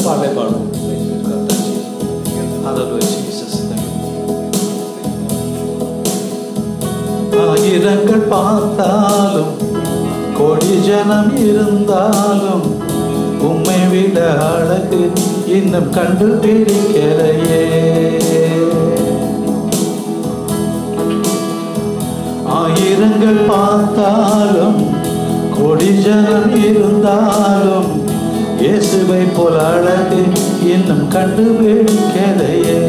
பாடலை பாடுவோம் Hallelujah, Jesus. Thank you. ஆயிரங்கள் பார்த்தாலும் கோடி ஜனம் இருந்தாலும் உம்மை விட அழகு இன்னும் கண்டுபிடிக்கலையே ஆயிரங்கள் பார்த்தாலும் கோடி ஜனம் இருந்தாலும் இயேசுவை போல அழகு இன்னும் கண்டுபிடிக்கலையே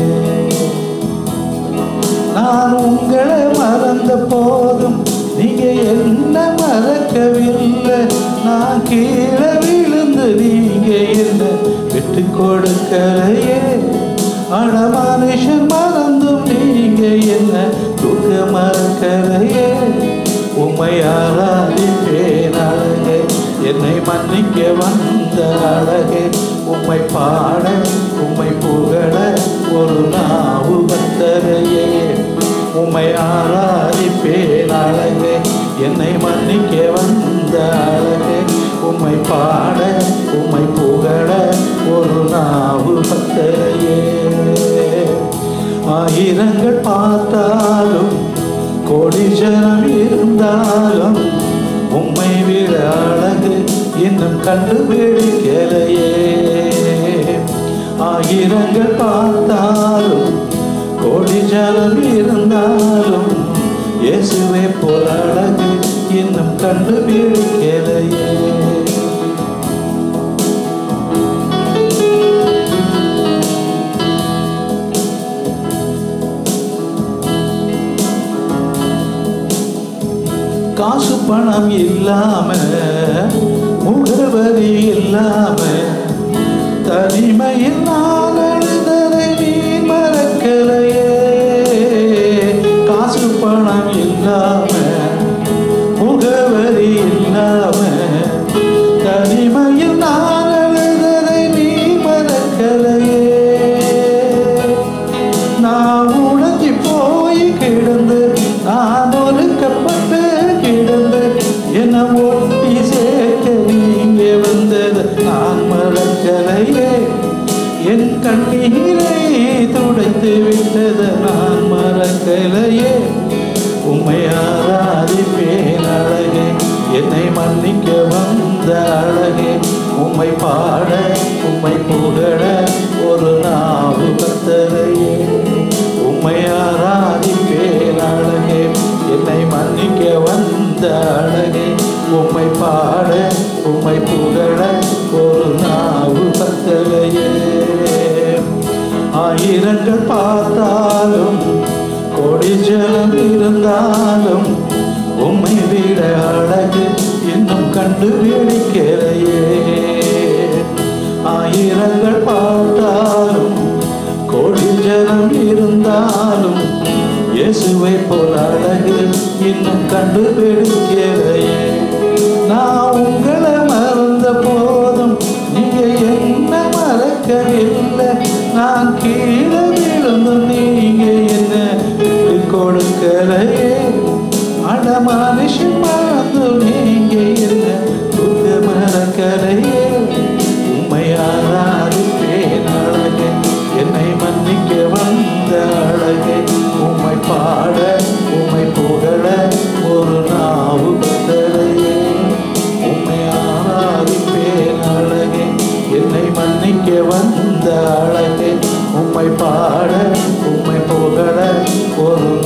நான் உங்களை மறந்த போதும் நீங்க என்ன மறக்கவில்லை நான் கீழே விழுந்து நீங்க என்ன விட்டு கொடுக்கலையே அட மனுஷன் மறந்தும் நீங்க என்ன தூக்க மறக்கலையே உம்மை ஆராதிப்பேன் அழகே என்னை மன்னிக்க வந்த அழகே உம்மை பாட உம்மை புகழ ஒரு நாவு பத்தரையே உம்மை ஆராதிப்பேன் அழகே என்னை மன்னிக்க வந்த அழகே உம்மை பாட உம்மை புகழ ஒரு நாவு பத்தரையே ஆயிரங்கள் பார்த்தாலும் கோடி ஜனம் இருந்தாலும் உம்மை விட அழகு இன்னும் கண்டுபிடிக்கலையே ஆயிரங்கள் பார்த்தாலும் கோடி ஜனம் இருந்தாலும் இயேசுவை போல அழகு இன்னும் கண்டுபிடிக்கலையே காசு பணம் இல்லாம முகவரி இல்லாம தனிமையில் நான் அழுததை நீ மறக்கலையே காசு பணம் இல்லாம முகவரி இல்லாம தனிமையில் நான் அழுததை நீ மறக்கலையே நான் உணர்ச்சி போய் கிடந்து நான் ஒதுக்கப்பட்டு கிடந்து என ஒட்டி சேர்க்க நீங்க வந்தது நான் மறக்கலையே என் கண்ணீரை துடைத்து விட்டது நான் மறக்கலையே உம்மை ஆராதிப்பேன் அழகே என்னை மன்னிக்க வந்த அழகே உம்மை பாட உம்மை புகழ ஒரு நாவு கத்தரையே உம்மை ஆராதிப்பேன் அழகே என்னை மன்னிக்க வந்த அழகே உம்மை பாட உம்மை புகழ ஒரு நாவு கத்தரையே ஆயிரங்கள் பார்த்தாலும் கோடி ஜலம் இருந்தாலும் உம்மை விட அழகு இன்னும் கண்டுபிடிக்கலையே ஆயிரங்கள் பார்த்தாலும் கோடி ஜனம் இருந்தாலும் இயேசுவை போல அழகு இன்னும் கண்டுபிடிக்கலையே நான் உங்களை மறந்த போதும் நீங்க என்ன மறக்கவில்லை நான் கீழே விழுந்து நீங்க என்ன விட்டு கொடுக்கலையே அட மனுஷன் மறந்து நீங்க என்ன துக்க மறக்கலையே உண்மை ஆராதிப்பேன் அழகே என்னை மன்னிக்க வந்த அழகே உம்மை பாட உம்மை புகழ ஒரு நாவு கட்டளையே உம்மை ஆராதிப்பேன் அழகே என்னை மன்னிக்க வந்த அழகே உம்மை பாட உம்மை புகழ ஒரு